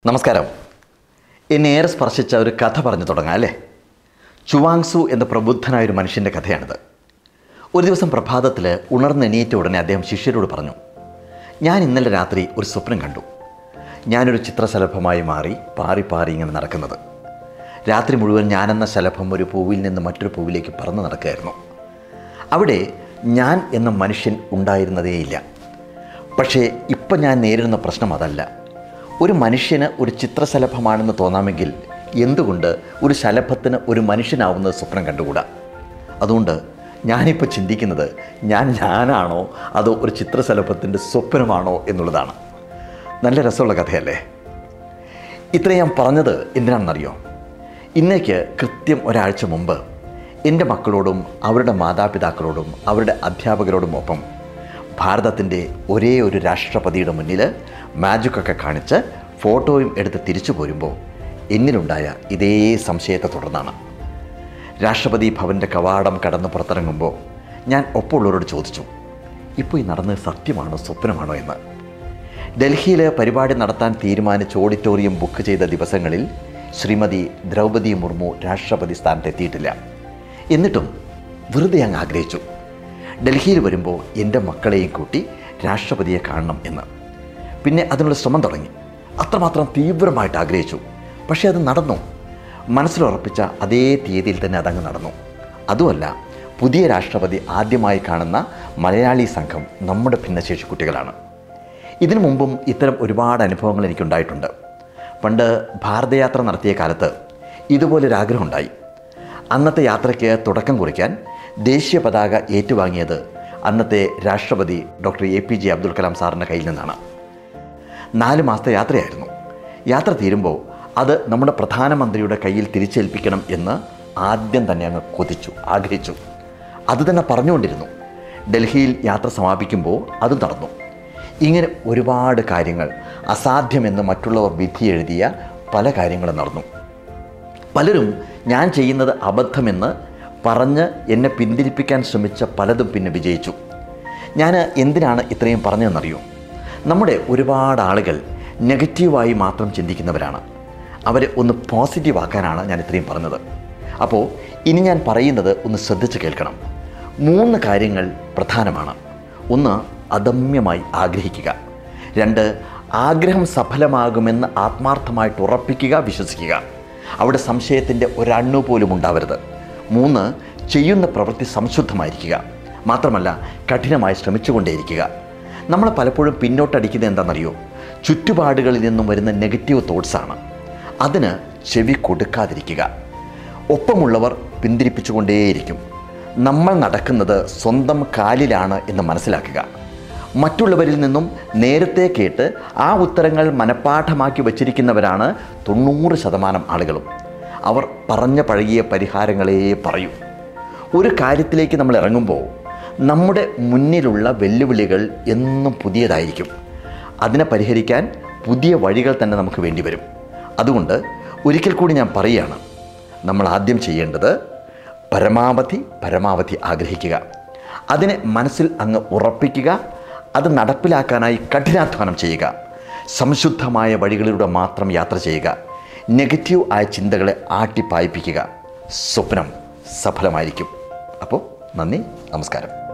നമസ്കാരം എന്നെ ഏറെ സ്പർശിച്ച ഒരു കഥ പറഞ്ഞു തുടങ്ങാം അല്ലേ ചുവാങ്സു എന്ന പ്രബുദ്ധനായ ഒരു മനുഷ്യൻ്റെ കഥയാണിത് ഒരു ദിവസം പ്രഭാതത്തിൽ ഉണർന്നെണീറ്റ ഉടനെ അദ്ദേഹം ശിഷ്യരോട് പറഞ്ഞു ഞാൻ ഇന്നലെ രാത്രി ഒരു സ്വപ്നം കണ്ടു ഞാനൊരു ചിത്രശലഭമായി മാറി പാറി പാറി ഇങ്ങനെ നടക്കുന്നത് രാത്രി മുഴുവൻ ഞാനെന്ന ശലഭം ഒരു പൂവിൽ നിന്ന് മറ്റൊരു പൂവിലേക്ക് പറന്നു നടക്കുകയായിരുന്നു അവിടെ ഞാൻ എന്ന മനുഷ്യൻ ഉണ്ടായിരുന്നതേയില്ല പക്ഷേ ഇപ്പം ഞാൻ നേരിടുന്ന പ്രശ്നം അതല്ല ഒരു മനുഷ്യന് ഒരു ചിത്രശലഭമാണെന്ന് തോന്നാമെങ്കിൽ എന്തുകൊണ്ട് ഒരു ശലഭത്തിന് ഒരു മനുഷ്യനാവുന്നത് സ്വപ്നം കണ്ടുകൂടാ അതുകൊണ്ട് ഞാനിപ്പോൾ ചിന്തിക്കുന്നത് ഞാൻ ഞാനാണോ അതോ ഒരു ചിത്രശലഭത്തിൻ്റെ സ്വപ്നമാണോ എന്നുള്ളതാണ് നല്ല രസമുള്ള കഥയല്ലേ ഇത്രയും ഞാൻ പറഞ്ഞത് എന്തിനാണെന്നറിയോ ഇന്നേക്ക് കൃത്യം ഒരാഴ്ച മുമ്പ് എൻ്റെ മക്കളോടും അവരുടെ മാതാപിതാക്കളോടും അവരുടെ അധ്യാപകരോടും ഒപ്പം ഭാരതത്തിൻ്റെ ഒരേ ഒരു രാഷ്ട്രപതിയുടെ മുന്നിൽ മാജിക്കൊക്കെ കാണിച്ച് ഫോട്ടോയും എടുത്ത് തിരിച്ചു പോരുമ്പോൾ എന്നിലുണ്ടായ ഇതേ സംശയത്തെ തുടർന്നാണ് രാഷ്ട്രപതി ഭവൻ്റെ കവാടം കടന്ന് പുറത്തിറങ്ങുമ്പോൾ ഞാൻ ഒപ്പമുള്ളവരോട് ചോദിച്ചു ഇപ്പോൾ ഈ നടന്നത് സത്യമാണോ സ്വപ്നമാണോ എന്ന് ഡൽഹിയിൽ പരിപാടി നടത്താൻ തീരുമാനിച്ച് ഓഡിറ്റോറിയം ബുക്ക് ചെയ്ത ദിവസങ്ങളിൽ ശ്രീമതി ദ്രൗപദി മുർമു രാഷ്ട്രപതി സ്ഥാനത്തെത്തിയിട്ടില്ല എന്നിട്ടും വെറുതെ അങ്ങ് ആഗ്രഹിച്ചു ഡൽഹിയിൽ വരുമ്പോൾ എൻ്റെ മക്കളെയും കൂട്ടി രാഷ്ട്രപതിയെ കാണണം എന്ന് പിന്നെ അതിനുള്ള ശ്രമം തുടങ്ങി അത്രമാത്രം തീവ്രമായിട്ട് ആഗ്രഹിച്ചു പക്ഷേ അത് നടന്നു മനസ്സിലുറപ്പിച്ച അതേ തീയതിയിൽ തന്നെ അതങ്ങ് നടന്നു അതുമല്ല പുതിയ രാഷ്ട്രപതി ആദ്യമായി കാണുന്ന മലയാളി സംഘം നമ്മുടെ ഭിന്നശേഷി കുട്ടികളാണ് ഇതിനു മുമ്പും ഇത്തരം ഒരുപാട് അനുഭവങ്ങൾ എനിക്കുണ്ടായിട്ടുണ്ട് പണ്ട് ഭാരതയാത്ര നടത്തിയ കാലത്ത് ഇതുപോലൊരാഗ്രഹം ഉണ്ടായി അന്നത്തെ യാത്രയ്ക്ക് തുടക്കം കുറിക്കാൻ ദേശീയ പതാക ഏറ്റുവാങ്ങിയത് അന്നത്തെ രാഷ്ട്രപതി doctor A P J Abdul Kalam സാറിൻ്റെ കയ്യിൽ നിന്നാണ് നാല് മാസത്തെ യാത്രയായിരുന്നു യാത്ര തീരുമ്പോൾ അത് നമ്മുടെ പ്രധാനമന്ത്രിയുടെ കയ്യിൽ തിരിച്ചേൽപ്പിക്കണം എന്ന് ആദ്യം തന്നെ അങ്ങ് കൊതിച്ചു ആഗ്രഹിച്ചു അത് തന്നെ പറഞ്ഞുകൊണ്ടിരുന്നു ഡൽഹിയിൽ യാത്ര സമാപിക്കുമ്പോൾ അതും നടന്നു ഇങ്ങനെ ഒരുപാട് കാര്യങ്ങൾ അസാധ്യമെന്ന് മറ്റുള്ളവർ വിധി എഴുതിയ പല കാര്യങ്ങളും നടന്നു പലരും ഞാൻ ചെയ്യുന്നത് അബദ്ധമെന്ന് പറഞ്ഞ് എന്നെ പിന്തിരിപ്പിക്കാൻ ശ്രമിച്ച പലതും പിന്നെ വിജയിച്ചു ഞാൻ എന്തിനാണ് ഇത്രയും പറഞ്ഞതെന്നറിയോ നമ്മുടെ ഒരുപാട് ആളുകൾ നെഗറ്റീവായി മാത്രം ചിന്തിക്കുന്നവരാണ് അവരെ ഒന്ന് പോസിറ്റീവ് ആക്കാനാണ് ഞാൻ ഇത്രയും പറഞ്ഞത് അപ്പോൾ ഇനി ഞാൻ പറയുന്നത് ഒന്ന് ശ്രദ്ധിച്ച് കേൾക്കണം മൂന്ന് കാര്യങ്ങൾ പ്രധാനമാണ് ഒന്ന് അദമ്യമായി ആഗ്രഹിക്കുക രണ്ട് ആഗ്രഹം സഫലമാകുമെന്ന് ആത്മാർത്ഥമായിട്ട് ഉറപ്പിക്കുക വിശ്വസിക്കുക അവിടെ സംശയത്തിൻ്റെ ഒരണ്ണു പോലും ഉണ്ടാവരുത് മൂന്ന് ചെയ്യുന്ന പ്രവൃത്തി സംശുദ്ധമായിരിക്കുക മാത്രമല്ല കഠിനമായി ശ്രമിച്ചുകൊണ്ടേയിരിക്കുക നമ്മൾ പലപ്പോഴും പിന്നോട്ടടിക്കുന്നത് എന്താണെന്നറിയോ ചുറ്റുപാടുകളിൽ നിന്നും വരുന്ന നെഗറ്റീവ് തോട്ട്സാണ് അതിന് ചെവി കൊടുക്കാതിരിക്കുക ഒപ്പമുള്ളവർ പിന്തിരിപ്പിച്ചുകൊണ്ടേയിരിക്കും നമ്മൾ നടക്കുന്നത് സ്വന്തം കാലിലാണ് എന്ന് മനസ്സിലാക്കുക മറ്റുള്ളവരിൽ നിന്നും നേരത്തെ കേട്ട് ആ ഉത്തരങ്ങൾ മനഃപ്പാഠമാക്കി വച്ചിരിക്കുന്നവരാണ് തൊണ്ണൂറ് ശതമാനം ആളുകളും അവർ പറഞ്ഞ പഴകിയ പരിഹാരങ്ങളേ പറയൂ ഒരു കാര്യത്തിലേക്ക് നമ്മൾ ഇറങ്ങുമ്പോൾ നമ്മുടെ മുന്നിലുള്ള വെല്ലുവിളികൾ എന്നും പുതിയതായിരിക്കും അതിനെ പരിഹരിക്കാൻ പുതിയ വഴികൾ തന്നെ നമുക്ക് വേണ്ടി വരും അതുകൊണ്ട് ഒരിക്കൽ കൂടി ഞാൻ പറയുകയാണ് നമ്മൾ ആദ്യം ചെയ്യേണ്ടത് പരമാവധി പരമാവധി ആഗ്രഹിക്കുക അതിനെ മനസ്സിൽ അങ്ങ് ഉറപ്പിക്കുക അത് നടപ്പിലാക്കാനായി കഠിനാധ്വാനം ചെയ്യുക സംശുദ്ധമായ വഴികളിലൂടെ മാത്രം യാത്ര ചെയ്യുക നെഗറ്റീവ് ആയ ചിന്തകളെ ആട്ടിപ്പായിപ്പിക്കുക സ്വപ്നം സഫലമായിരിക്കും അപ്പോൾ നന്ദി നമസ്കാരം